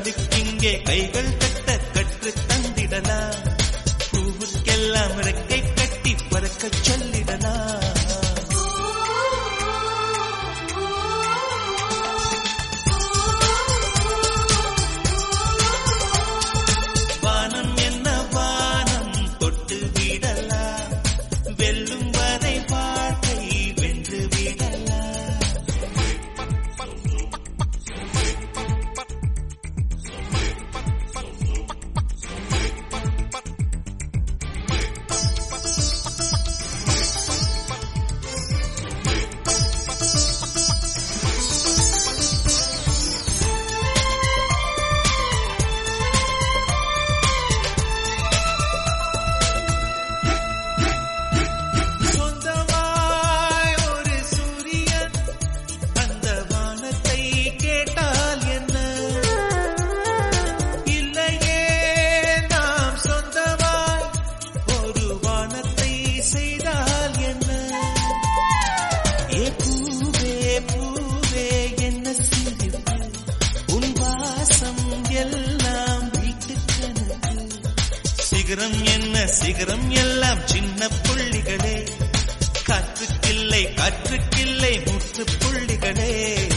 கடலுக்கிங்கே கைகள் கட்ட கற்று தந்திடலாம் பூவுக்கெல்லாம் ரெக்கை கட்டி பறக்கச் சொல்லிடலாம் வானம் என்ன வானம் தொட்டு விடலாம் வெல்லும் வரை வாழ்க்கை வென்று விடலாம் சொந்தமாய் ஒரு சூரியன் அந்த வானத்தை கேட்டால் என்ன இல்லையே நாம் சொந்தமாய் ஒரு வானத்தை செய்தால் என்ன ஏ பூவே பூவே என்ன சிரிப்பு உன் வாசம் எல்லாம் வீட்டுக்கணக்கு சிகரம் என்ன சிகரம் எல்லாம் சின்ன புள்ளிகளே காற்றுக்கில்லை காற்றுக்கில்லை முற்று புள்ளிகளே